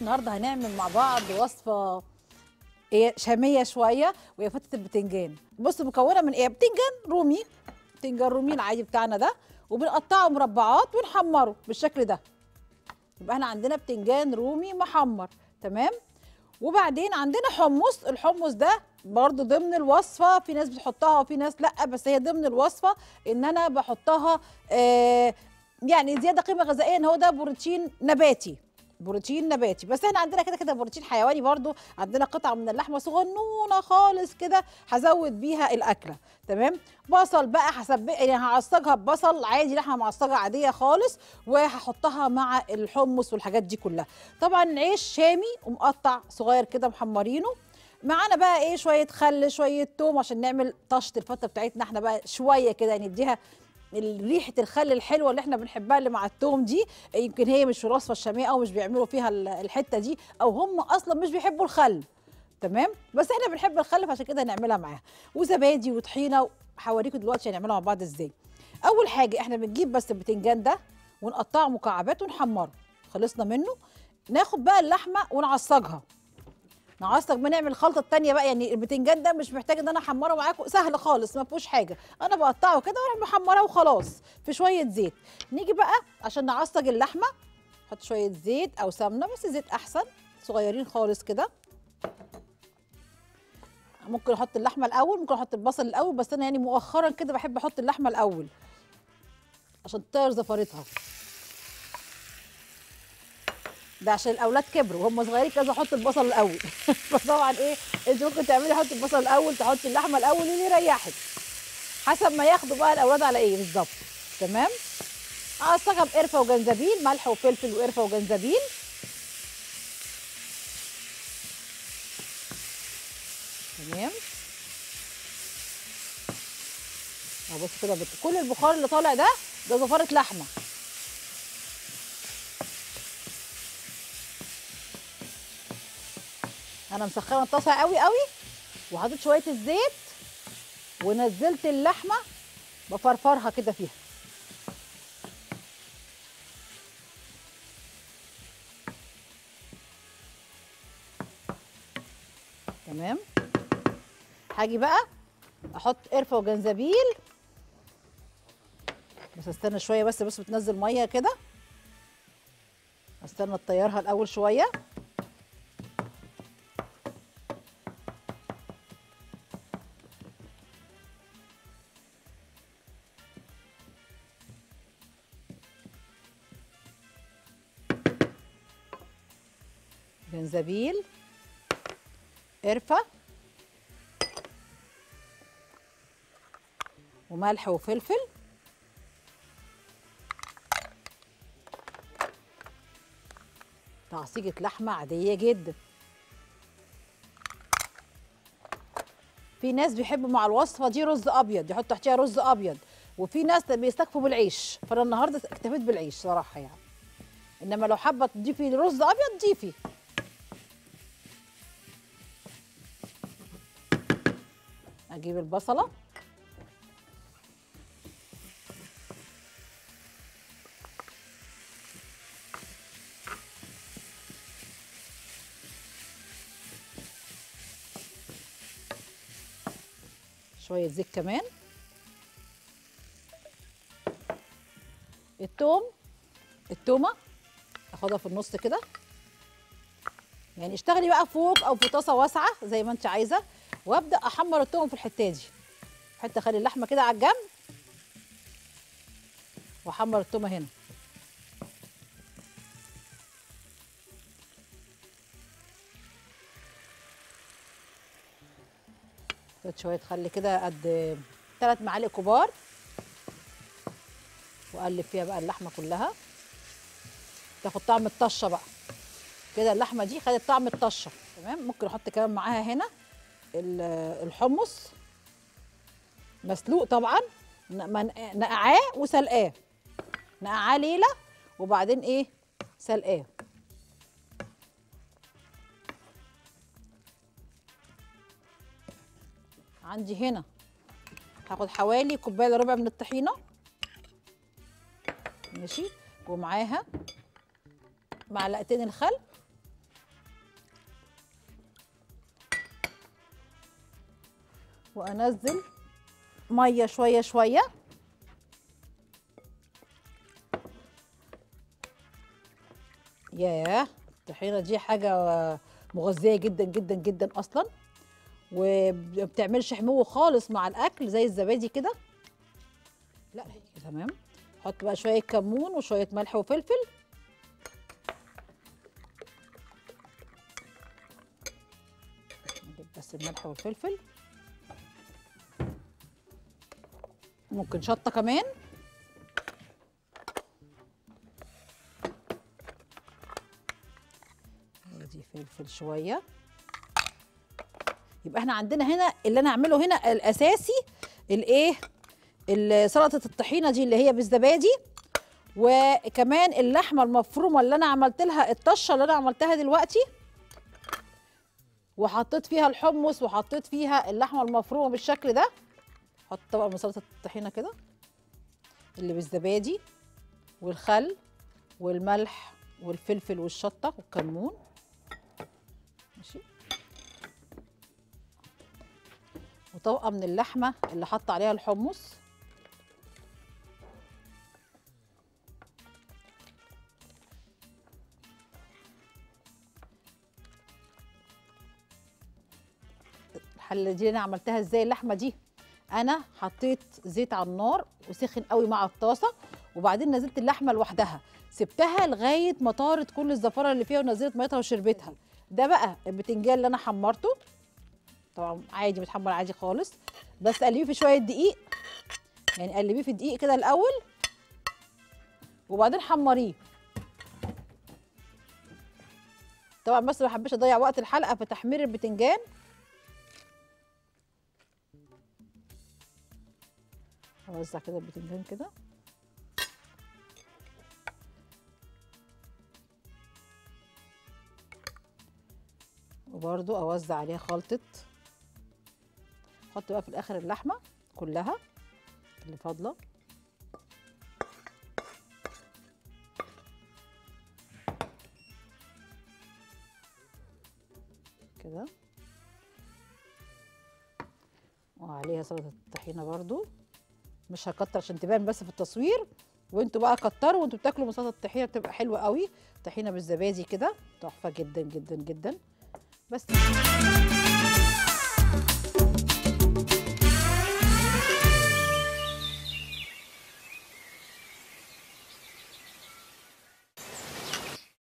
النهارده هنعمل مع بعض وصفه هي شاميه شويه وهي فتة البتنجان بص مكونه من ايه بتنجان رومي بتنجان رومي العادي بتاعنا ده وبنقطعه مربعات ونحمره بالشكل ده يبقى احنا عندنا بتنجان رومي محمر تمام وبعدين عندنا حمص الحمص ده برضو ضمن الوصفه في ناس بتحطها وفي ناس لا بس هي ضمن الوصفه ان انا بحطها آه يعني زياده قيمه غذائيه ان هو ده بروتين نباتي بروتين نباتي بس احنا عندنا كده كده بروتين حيواني برضو عندنا قطعه من اللحمه صغنونه خالص كده هزود بيها الاكله تمام بصل بقى حسب يعني هعصجها ببصل عادي لحمه معصجه عاديه خالص وهحطها مع الحمص والحاجات دي كلها طبعا عيش شامي ومقطع صغير كده محمرينه معانا بقى ايه شويه خل شويه توم عشان نعمل طشه الفته بتاعتنا احنا بقى شويه كده نديها ريحه الخل الحلوه اللي احنا بنحبها اللي مع التوم دي يمكن هي مش في الوصفه الشاميه او مش بيعملوا فيها الحته دي او هم اصلا مش بيحبوا الخل تمام بس احنا بنحب الخل فعشان كده هنعملها معاها وزبادي وطحينه هوريكم دلوقتي هنعملها مع بعض ازاي اول حاجه احنا بنجيب بس البتنجان ده ونقطعه مكعبات ونحمره خلصنا منه ناخد بقى اللحمه ونعصجها نعصج بنعمل الخلطه الثانيه بقى يعني البتنجان ده مش محتاج ان انا احمره معاكم سهل خالص ما فيهوش حاجه انا بقطعه كده واروح محمراه وخلاص في شويه زيت نيجي بقى عشان نعصج اللحمه نحط شويه زيت او سمنه بس زيت احسن صغيرين خالص كده ممكن احط اللحمه الاول ممكن احط البصل الاول بس انا يعني مؤخرا كده بحب احط اللحمه الاول عشان تطير زفارتها ده عشان الاولاد كبروا وهم صغيرين كذا احط البصل الاول فطبعا ايه انت ممكن تعملي حطي البصل الاول تحطي اللحمه الاول اللي يريحك حسب ما ياخدوا بقى الاولاد على ايه بالظبط تمام اعصجها بقرفه وجنزبيل ملح وفلفل وقرفه وجنزبيل تمام اهو بص كده بت... كل البخار اللي طالع ده ده زفاره لحمه انا مسخنه الطاسه قوي قوي وحطيت شويه الزيت ونزلت اللحمه بفرفرها كده فيها تمام هاجي بقى احط قرفه وجنزبيل بس استنى شويه بس بس بتنزل ميه كده استنى تطيرها الاول شويه جنزبيل قرفة وملح وفلفل تعصيجة لحمة عادية جدا في ناس بيحبوا مع الوصفة دي رز أبيض يحطوا تحتيها رز أبيض وفي ناس بيستكفوا بالعيش فأنا النهاردة اكتفيت بالعيش صراحة يعني إنما لو حابة تضيفي رز أبيض ضيفي اجيب البصله شويه زيت كمان التوم التومه اخدها في النص كده يعني اشتغلي بقى فوق او في طاسه واسعه زي ما انت عايزه وابدا احمر التوم في الحته دي حته اخلي اللحمه كده على الجنب واحمر التومه هنا حطيت شويه خل كده قد ثلاث معالق كبار واقلب فيها بقى اللحمه كلها تاخد طعم الطشه بقى كده اللحمه دي خدت طعم الطشه تمام ممكن احط كمان معاها هنا الحمص مسلوق طبعا نقعاه وسلقاه نقعاه ليله وبعدين ايه سلقاه عندي هنا هاخد حوالي كوبايه الا ربع من الطحينه ماشي ومعاها معلقتين الخل وانزل ميه شويه شويه ياه الطحينه دي حاجه مغذيه جدا جدا جدا اصلا وما بتعملش حمو خالص مع الاكل زي الزبادي كده لا هي تمام حط بقى شويه كمون وشويه ملح وفلفل نجيب بس الملح والفلفل ممكن شطه كمان ادي فلفل شويه يبقى احنا عندنا هنا اللي انا اعمله هنا الاساسي الايه ال- سلطه الطحينه دي اللي هي بالزبادي وكمان اللحمه المفرومه اللي انا عملت لها الطشه اللي انا عملتها دلوقتي وحطيت فيها الحمص وحطيت فيها اللحمه المفرومه بالشكل ده حط طبق من سلطه الطحينه كده اللي بالزبادي والخل والملح والفلفل والشطه والكمون ماشي وطبقه من اللحمه اللي حط عليها الحمص الحله دي انا عملتها ازاي اللحمه دي انا حطيت زيت على النار وسخن قوي مع الطاسه وبعدين نزلت اللحمه لوحدها سبتها لغايه ما طارت كل الزفاره اللي فيها ونزلت ميتها وشربتها ده بقى البتنجان اللي انا حمرته طبعا عادي متحمر عادي خالص بس قلبيه في شويه دقيق يعني قلبيه في الدقيق كده الاول وبعدين حمريه طبعا بس ما حبيتش اضيع وقت الحلقه في تحمير البتنجان اوزع كده البتنجان كده وبرده اوزع عليها خلطه احط بقى في الاخر اللحمه كلها اللي فاضله كده وعليها سلطه الطحينه برضو مش هكتر عشان تبان بس في التصوير وانتوا بقى كتروا وانتوا بتاكلوا من سلطه الطحينه بتبقى حلوه قوي طحينه بالزبادي كده تحفه جدا جدا جدا بس